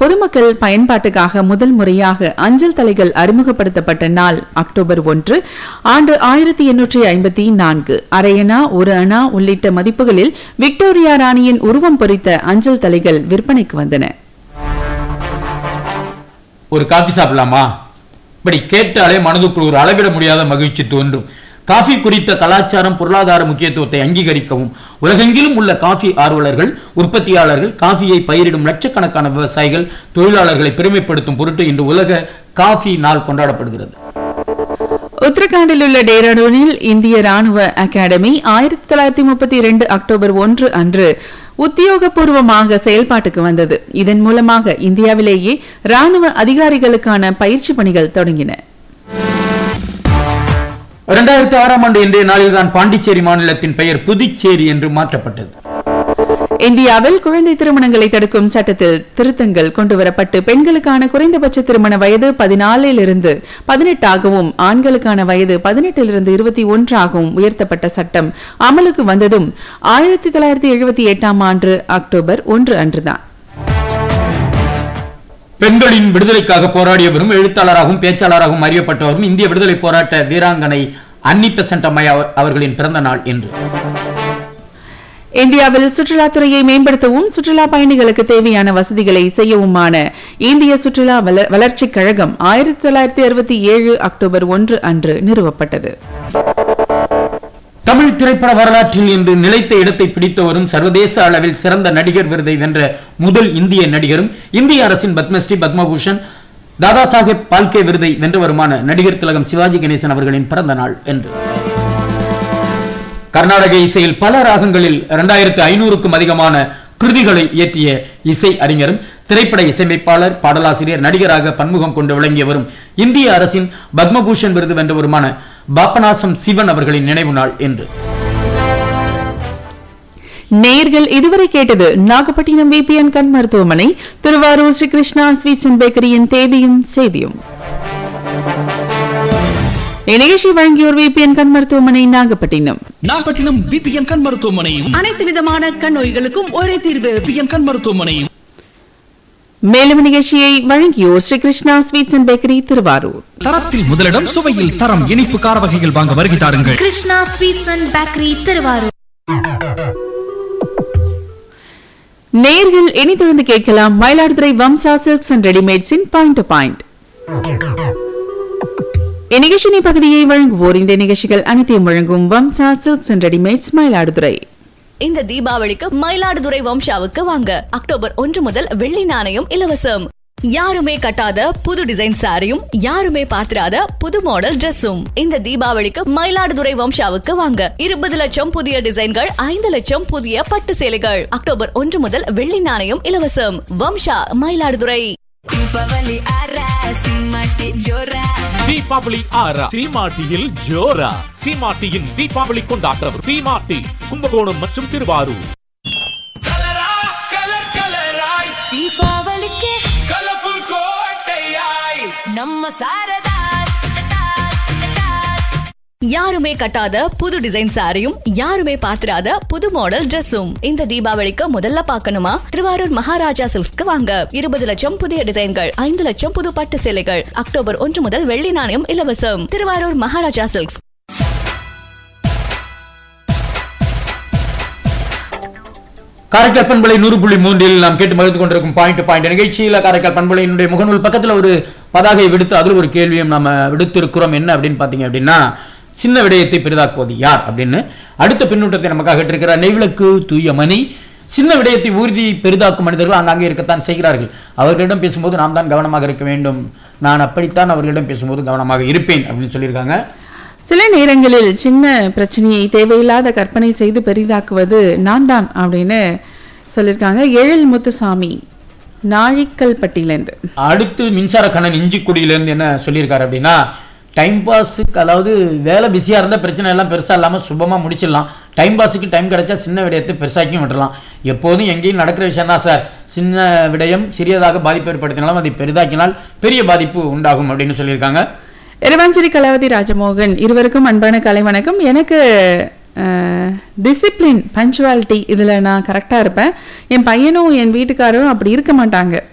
பொதுமக்கள் பயன்பாட்டுக்காக முதல் முறையாக அஞ்சல் தலைகள் அறிமுகப்படுத்தப்பட்ட நாள் அக்டோபர் ஒன்று ஆண்டு ஆயிரத்தி எண்ணூற்றி ஐம்பத்தி நான்கு அரை அணா ஒரு அணா உள்ளிட்ட மதிப்புகளில் விக்டோரியா ராணியின் உருவம் பொறித்த அஞ்சல் தலைகள் விற்பனைக்கு வந்தன ஒரு காஃபி சாப்பிடலாமா இப்படி கேட்டாலே மனதுக்குள் ஒரு அளவிட முடியாத மகிழ்ச்சி தோன்றும் காஃபி குறித்த கலாச்சாரம் பொருளாதார முக்கியத்துவத்தை அங்கீகரிக்கவும் உலகெங்கிலும் உள்ள காஃபி ஆர்வலர்கள் உற்பத்தியாளர்கள் காஃபியை பயிரிடும் லட்சக்கணக்கான விவசாயிகள் தொழிலாளர்களை பெருமைப்படுத்தும் பொருட்டு இன்று உலக காஃபி நாள் கொண்டாடப்படுகிறது உத்தரகாண்டில் உள்ள டேராடூனில் இந்திய ராணுவ அகாடமி ஆயிரத்தி தொள்ளாயிரத்தி முப்பத்தி இரண்டு அக்டோபர் ஒன்று அன்று உத்தியோகபூர்வமாக செயல்பாட்டுக்கு வந்தது இதன் மூலமாக இந்தியாவிலேயே ராணுவ அதிகாரிகளுக்கான பயிற்சி பணிகள் தொடங்கின இரண்டாயிரத்தி ஆறாம் ஆண்டு இன்றைய நாளில்தான் பாண்டிச்சேரி மாநிலத்தின் பெயர் புதுச்சேரி என்று மாற்றப்பட்டது இந்தியாவில் குழந்தை திருமணங்களை தடுக்கும் சட்டத்தில் திருத்தங்கள் கொண்டுவரப்பட்டு பெண்களுக்கான குறைந்தபட்ச திருமண வயது பதினாலிலிருந்து பதினெட்டாகவும் ஆண்களுக்கான வயது பதினெட்டிலிருந்து இருபத்தி ஒன்றாகவும் உயர்த்தப்பட்ட சட்டம் அமலுக்கு வந்ததும் ஆயிரத்தி தொள்ளாயிரத்தி எழுபத்தி எட்டாம் ஆண்டு அக்டோபர் ஒன்று அன்றுதான் பெண்களின் விடுதலைக்காக போராடியவரும் எழுத்தாளராகவும் பேச்சாளராகவும் அறியப்பட்டவரும் இந்திய விடுதலை போராட்ட வீராங்கனை அன்னி பெசன்ட் அம்மை அவர்- அவர்களின் பிறந்த நாள் என்று இந்தியாவில் சுற்றுலாத்துறையை மேம்படுத்தவும் சுற்றுலா பயணிகளுக்கு தேவையான வசதிகளை செய்யவுமான இந்திய சுற்றுலா வள- வளர்ச்சிக் கழகம் ஆயிரத்தி தொள்ளாயிரத்தி அறுபத்தி ஏழு அக்டோபர் ஒன்று அன்று நிறுவப்பட்டது தமிழ் திரைப்பட வரலாற்றில் இன்று நிலைத்த இடத்தை பிடித்தவரும் சர்வதேச அளவில் சிறந்த நடிகர் விருதை வென்ற முதல் இந்திய நடிகரும் இந்திய அரசின் பத்மஸ்ரீ பத்மபூஷன் தாதா சாஹேப் பால்கே விருதை வென்றவருமான நடிகர் திலகம் சிவாஜி கணேசன் அவர்களின் பிறந்த நாள் என்று கர்நாடக இசையில் பல ராகங்களில் இரண்டாயிரத்து ஐநூறுக்கும் அதிகமான கிருதிகளை இயற்றிய இசை அறிஞரும் திரைப்பட இசையமைப்பாளர் பாடலாசிரியர் நடிகராக பன்முகம் கொண்டு விளங்கிய வரும் இந்திய அரசின் பத்மபூஷன் விருது வென்றவருமான பாபநாசம் சிவன் அவர்களின் நினைவு நாள் என்று நேர்கள் இதுவரை கேட்டது நாகப்பட்டினம் விபிஎன் கண் மருத்துவமனை திருவாரூர் ஸ்ரீ கிருஷ்ணா ஸ்வீட்ஸ் அண்ட் பேக்கரியின் தேதியும் செய்தியும் இந்நிகழ்ச்சி வழங்கியோர் விபிஎன் கண் மருத்துவமனை நாகப்பட்டினம் நாகப்பட்டினம் பிபிஎன் கண் மருத்துவமனையும் அனைத்து விதமான கண் நோய்களுக்கும் ஒரே தீர்வு பிபிஎன் கண் மருத்துவமனையும் மேலும் நிகழ்ச்சியை வழங்கியோர் Sri Krishna sweets and bakery Thiruvarur தரத்தில் முதலிடம் சுவையில் தரம் இனிப்பு கார வகைகள் வாங்க வருகை தாருங்கள் Krishna sweets and bakery Thiruvarur நேர்கள் இனி தொடர்ந்து கேட்கலாம் மயிலாடுதுறை வம்சா சில்க்ஸ் அண்ட் ரெடிமேட்ஸின் பாயிண்ட் டு பாயிண்ட் இந்நிகழ்ச்சியின் பகுதியை வழங்குவோர் இந்த நிகழ்ச்சிகள் அனைத்தையும் வழங்கும் Vamsa silks and readymades Mayiladuthurai இந்த தீபாவளிக்கு மயிலாடுதுறை வம்சாவுக்கு வாங்க அக்டோபர் ஒன்று முதல் வெள்ளி நாணயம் இலவசம் யாருமே கட்டாத புது டிசைன் சாரியும் யாருமே பார்த்திராத புது மாடல் Dressம் இந்த தீபாவளிக்கு மயிலாடுதுறை வம்சாவுக்கு வாங்க இருபது லட்சம் புதிய டிசைன்கள் ஐந்து லட்சம் புதிய பட்டு சேலைகள் அக்டோபர் ஒன்று முதல் வெள்ளி நாணயம் இலவசம் வம்சா மயிலாடுதுறை தீபாவளி ஜோரா தீபாவளி ஆறா சீமாட்டியில் ஜோரா சீமாட்டியின் தீபாவளி கொண்டாட்டம் சீமாட்டி கும்பகோணம் மற்றும் திருவாரூர் தீபாவளிக்கு நம்ம சாரதாஸ் யாருமே கட்டாத புது டிசைன் சாரியும் யாருமே பார்த்திராத புது மாடல் Dressம் இந்த தீபாவளிக்கு முதல்ல பார்க்கணுமா திருவாரூர் மகாராஜா சில்க்ஸ்க்கு வாங்க இருபது லட்சம் புதிய டிசைன்கள் ஐந்து லட்சம் புது பட்டு சேலைகள் அக்டோபர் ஒன்று முதல் வெள்ளி நாணயம் இலவசம் திருவாரூர் மகாராஜா சில்க்ஸ் காரைக்கால் பண்பலை நூறு புள்ளி மூன்றில் நாம் கேட்டு மகிழ்ந்து கொண்டிருக்கும் பாயிண்ட் பாயிண்ட் நிகழ்ச்சியில காரைக்கால் பண்பலையினுடைய முகநூல் பக்கத்துல ஒரு பதாகை விடுத்து அதில் ஒரு கேள்வியும் நாம விடுத்திருக்கிறோம் என்ன அப்படின்னு பாத்தீங்க அப்படின்னா சின்ன விடயத்தை பெரிதாக்குவது யார் அப்படின்னு அடுத்த பின்னூட்டத்தை நமக்காக கேட்டிருக்கிறார் நெய்விளக்கு தூய மணி சின்ன விடயத்தை ஊர்தி பெரிதாக்கும் மனிதர்கள் அங்கங்கே இருக்கத்தான் செய்கிறார்கள் அவர்களிடம் பேசும்போது நாம் தான் கவனமாக இருக்க வேண்டும் நான் அப்படித்தான் அவர்களிடம் பேசும்போது கவனமாக இருப்பேன் அப்படின்னு சொல்லியிருக்காங்க சில நேரங்களில் சின்ன பிரச்சனையை தேவையில்லாத கற்பனை செய்து பெரிதாக்குவது நான் தான் அப்படின்னு சொல்லியிருக்காங்க எழில் முத்துசாமி நாழிக்கல்பட்டியிலேருந்து அடுத்து மின்சார கண்ணன் இஞ்சிக்குடியிலேருந்து என்ன சொல்லியிருக்காரு அப்படின்னா டைம் பாஸுக்கு அதாவது வேலை பிஸியாக இருந்தால் பிரச்சனை எல்லாம் பெருசாக இல்லாமல் சுபமாக முடிச்சிடலாம் டைம் பாஸுக்கு டைம் கிடைச்சா சின்ன விடயத்தை பெருசாக்கியும் விட்டுறலாம் எப்போதும் எங்கேயும் நடக்கிற விஷயம் தான் சார் சின்ன விடயம் சிறியதாக பாதிப்பு ஏற்படுத்தினாலும் அதை பெரிதாக்கினால் பெரிய பாதிப்பு உண்டாகும் அப்படின்னு சொல்லியிருக்காங்க இரவாஞ்சேரி கலாவதி ராஜமோகன் இருவருக்கும் அன்பான கலை வணக்கம் எனக்கு டிசிப்ளின் பஞ்சுவாலிட்டி இதில் நான் கரெக்டாக இருப்பேன் என் பையனும் என் வீட்டுக்காரரும் அப்படி இருக்க மாட்டாங்க